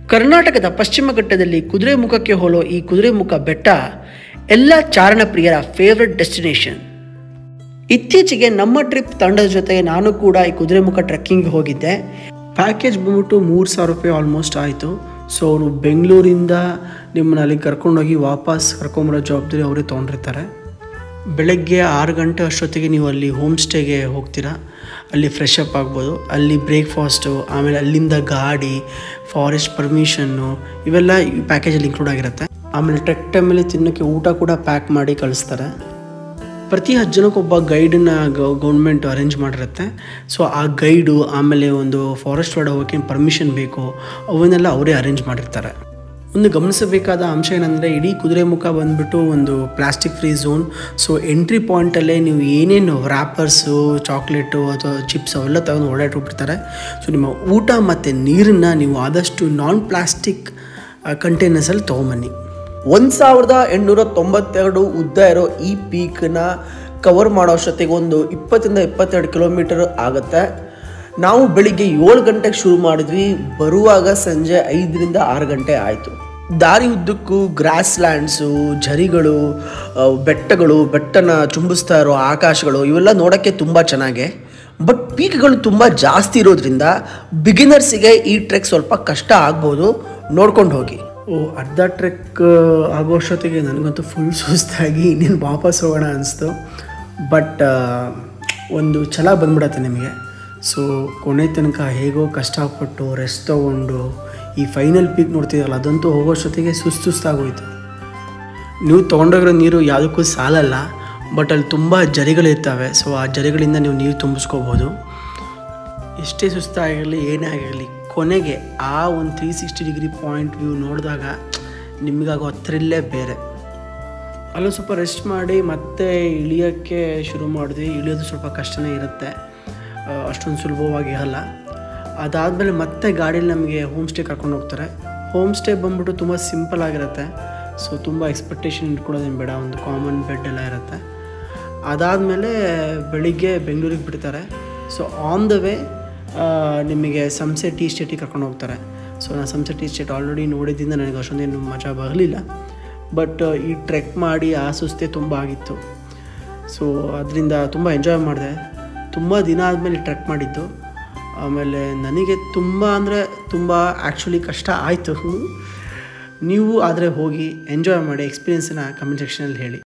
ಕರ್ನಾಟಕದ ಪಶ್ಚಿಮ ಘಟ್ಟದಲ್ಲಿ ಕುದುರೆಮುಖಕ್ಕೆ ಹೋಲೋ ಈ ಕುದುರೆಮುಖ ಬೆಟ್ಟ ಎಲ್ಲ ಚಾರಣ ಪ್ರಿಯರ ಫೇವ್ರೆಟ್ ಡೆಸ್ಟಿನೇಷನ್ ಇತ್ತೀಚೆಗೆ ನಮ್ಮ ಟ್ರಿಪ್ ತಂಡದ ಜೊತೆ ನಾನು ಕೂಡ ಈ ಕುದುರೆಮುಖ ಟ್ರೆಕ್ಕಿಂಗ್ ಹೋಗಿದ್ದೆ ಪ್ಯಾಕೇಜ್ ಬಂದ್ಬಿಟ್ಟು ಮೂರು ಸಾವಿರ ರೂಪಾಯಿ ಆಲ್ಮೋಸ್ಟ್ ಆಯಿತು ಸೊ ಅವರು ಬೆಂಗಳೂರಿಂದ ನಿಮ್ಮನ್ನ ಅಲ್ಲಿ ಕರ್ಕೊಂಡೋಗಿ ವಾಪಸ್ ಕರ್ಕೊಂಬರೋ ಜವಾಬ್ದಾರಿ ಅವರೇ ತೊಗೊಂಡಿರ್ತಾರೆ ಬೆಳಗ್ಗೆ ಆರು ಗಂಟೆ ಅಷ್ಟೊತ್ತಿಗೆ ನೀವು ಅಲ್ಲಿ ಹೋಮ್ ಸ್ಟೇಗೆ ಹೋಗ್ತೀರಾ ಅಲ್ಲಿ ಫ್ರೆಶ್ ಅಪ್ ಆಗ್ಬೋದು ಅಲ್ಲಿ ಬ್ರೇಕ್ಫಾಸ್ಟು ಆಮೇಲೆ ಅಲ್ಲಿಂದ ಗಾಡಿ ಫಾರೆಸ್ಟ್ ಪರ್ಮಿಷನ್ನು ಇವೆಲ್ಲ ಈ ಪ್ಯಾಕೇಜಲ್ಲಿ ಇನ್ಕ್ಲೂಡ್ ಆಗಿರುತ್ತೆ ಆಮೇಲೆ ಟ್ರೆಕ್ ಟೈಮಲ್ಲಿ ತಿನ್ನೋಕ್ಕೆ ಊಟ ಕೂಡ ಪ್ಯಾಕ್ ಮಾಡಿ ಕಳಿಸ್ತಾರೆ ಪ್ರತಿ ಹತ್ತು ಜನಕ್ಕೆ ಒಬ್ಬ ಗೈಡನ್ನ ಗೌರ್ಮೆಂಟ್ ಅರೇಂಜ್ ಮಾಡಿರುತ್ತೆ ಸೊ ಆ ಗೈಡು ಆಮೇಲೆ ಒಂದು ಫಾರೆಸ್ಟ್ ಒಳಗೆ ಹೋಗೋಕ್ಕೆ ಪರ್ಮಿಷನ್ ಬೇಕು ಅವನ್ನೆಲ್ಲ ಅವರೇ ಅರೇಂಜ್ ಮಾಡಿರ್ತಾರೆ ಒಂದು ಗಮನಿಸಬೇಕಾದ ಅಂಶ ಏನಂದರೆ ಇಡೀ ಕುದುರೆಮುಖ ಬಂದ್ಬಿಟ್ಟು ಒಂದು plastic free zone so entry ಪಾಯಿಂಟಲ್ಲೇ ನೀವು ಏನೇನು ರ್ಯಾಪರ್ಸು ಚಾಕ್ಲೇಟು ಅಥವಾ ಚಿಪ್ಸ್ ಅವೆಲ್ಲ ತಗೊಂಡು ಓಡಾಡ್ಬಿಡ್ತಾರೆ ಸೊ ನಿಮ್ಮ ಊಟ ಮತ್ತು ನೀರನ್ನು ನೀವು ಆದಷ್ಟು ನಾನ್ ಪ್ಲಾಸ್ಟಿಕ್ ಕಂಟೈನರ್ಸಲ್ಲಿ ತೊಗೊಂಬನ್ನಿ ಒಂದು ಸಾವಿರದ ಎಂಟುನೂರ ತೊಂಬತ್ತೆರಡು ಉದ್ದ ಇರೋ ಈ ಪೀಕ್ನ ಕವರ್ ಮಾಡೋ ಅಷ್ಟೊತ್ತಿಗೆ ಒಂದು ಇಪ್ಪತ್ತರಿಂದ ಇಪ್ಪತ್ತೆರಡು ಕಿಲೋಮೀಟರ್ ಆಗುತ್ತೆ ನಾವು ಬೆಳಿಗ್ಗೆ ಏಳು ಗಂಟೆಗೆ ಶುರು ಮಾಡಿದ್ವಿ ಬರುವಾಗ ಸಂಜೆ ಐದರಿಂದ ಆರು ಗಂಟೆ ಆಯಿತು ದಾರಿ ಉದ್ದಕ್ಕೂ ಗ್ರಾಸ್ ಲ್ಯಾಂಡ್ಸು ಝರಿಗಳು ಆ, ಬೆಟ್ಟಗಳು ಬೆಟ್ಟನ ಚುಂಬಿಸ್ತಾ ಇರೋ ಆಕಾಶಗಳು ಇವೆಲ್ಲ ನೋಡೋಕ್ಕೆ ತುಂಬ ಚೆನ್ನಾಗೆ ಬಟ್ ಪೀಕ್ಗಳು ತುಂಬ ಜಾಸ್ತಿ ಇರೋದ್ರಿಂದ ಬಿಗಿನರ್ಸಿಗೆ ಈ ಟ್ರೆಕ್ ಸ್ವಲ್ಪ ಕಷ್ಟ ಆಗ್ಬೋದು ನೋಡ್ಕೊಂಡು ಹೋಗಿ ಓ ಅರ್ಧ ಟ್ರೆಕ್ ಆಗೋಷ್ಟೊತ್ತಿಗೆ ನನಗಂತೂ ಫುಲ್ ಸುಸ್ತಾಗಿ ಇನ್ನೇನು ವಾಪಸ್ ಹೋಗೋಣ ಅನಿಸ್ತು ಬಟ್ ಒಂದು ಛಲ ಬಂದ್ಬಿಡತ್ತೆ ನಿಮಗೆ ಸೊ ಕೊನೆ ತನಕ ಹೇಗೋ ಕಷ್ಟಪಟ್ಟು ರೆಸ್ಟ್ ತೊಗೊಂಡು ಈ ಫೈನಲ್ ಪೀಕ್ ನೋಡ್ತಿದ್ದಲ್ಲ ಅದಂತೂ ಹೋಗೋಷ್ಟೊತ್ತಿಗೆ ಸುಸ್ತು ಸುಸ್ತಾಗೋಯ್ತು ನೀವು ತೊಗೊಂಡೋಗಿರೋ ನೀರು ಯಾವುದಕ್ಕೂ ಸಾಲಲ್ಲ ಬಟ್ ಅಲ್ಲಿ ತುಂಬ ಜರಿಗಳಿರ್ತವೆ ಸೊ ಆ ಜರಿಗಳಿಂದ ನೀವು ನೀರು ತುಂಬಿಸ್ಕೋಬೋದು ಎಷ್ಟೇ ಸುಸ್ತಾಗಿರಲಿ ಏನೇ ಆಗಿರಲಿ ಕೊನೆಗೆ ಆ ಒಂದು three sixty degree point view ನೋಡಿದಾಗ ನಿಮಗಾಗೋ ಥ್ರಿಲ್ಲೇ ಬೇರೆ ಅಲ್ಲೂ ಸ್ವಲ್ಪ ರೆಸ್ಟ್ ಮಾಡಿ ಮತ್ತೆ ಇಳಿಯೋಕ್ಕೆ ಶುರು ಮಾಡಿದ್ವಿ ಇಳಿಯೋದು ಸ್ವಲ್ಪ ಕಷ್ಟನೇ ಇರುತ್ತೆ ಆ, ಅಷ್ಟೊಂದು ಸುಲಭವಾಗಿ ಇರಲ್ಲ ಅದಾದಮೇಲೆ ಮತ್ತೆ ಗಾಡೀಲಿ ನಮಗೆ ಹೋಮ್ ಸ್ಟೇ ಕರ್ಕೊಂಡು ಹೋಗ್ತಾರೆ ಹೋಮ್ ಸ್ಟೇ ಬಂದ್ಬಿಟ್ಟು ತುಂಬ ಸಿಂಪಲ್ ಆಗಿರುತ್ತೆ ಸೊ ತುಂಬ ಎಕ್ಸ್ಪೆಕ್ಟೇಷನ್ ಇಟ್ಕೊಳ್ಳೋದೇನು ಬೇಡ ಒಂದು ಕಾಮನ್ ಬೆಡ್ ಎಲ್ಲ ಇರುತ್ತೆ ಅದಾದಮೇಲೆ ಬೆಳಿಗ್ಗೆ ಬೆಂಗಳೂರಿಗೆ ಬಿಡ್ತಾರೆ ಸೊ ಆನ್ ದ ವೇ ನಿಮಗೆ ಸಂಸೆ ಟೀ ಸ್ಟೇಟಿಗೆ ಕರ್ಕೊಂಡು ಹೋಗ್ತಾರೆ ಸೊ ನಾನು ಸಂಸೆ ಟೀ ಸ್ಟೇಟ್ ಆಲ್ರೆಡಿ ನೋಡಿದ್ದರಿಂದ ನನಗೆ ಅಷ್ಟೊಂದೇನು ಮಜಾ ಬರಲಿಲ್ಲ ಬಟ್ ಈ ಟ್ರೆಕ್ ಮಾಡಿ ಆ ಸುಸ್ತೆ ತುಂಬ ಆಗಿತ್ತು ಸೊ ಅದರಿಂದ ತುಂಬ ಎಂಜಾಯ್ ಮಾಡಿದೆ ತುಂಬ ದಿನ ಆದಮೇಲೆ ಟ್ರೆಕ್ ಮಾಡಿದ್ದು ಆಮೇಲೆ ನನಗೆ ತುಂಬ ಅಂದರೆ ತುಂಬ ಆ್ಯಕ್ಚುಲಿ ಕಷ್ಟ ಆಯಿತು ನೀವು ಆದರೆ ಹೋಗಿ ಎಂಜಾಯ್ ಮಾಡಿ ಎಕ್ಸ್ಪೀರಿಯನ್ಸನ್ನ ಕಮೆಂಟ್ ಸೆಕ್ಷನಲ್ಲಿ ಹೇಳಿ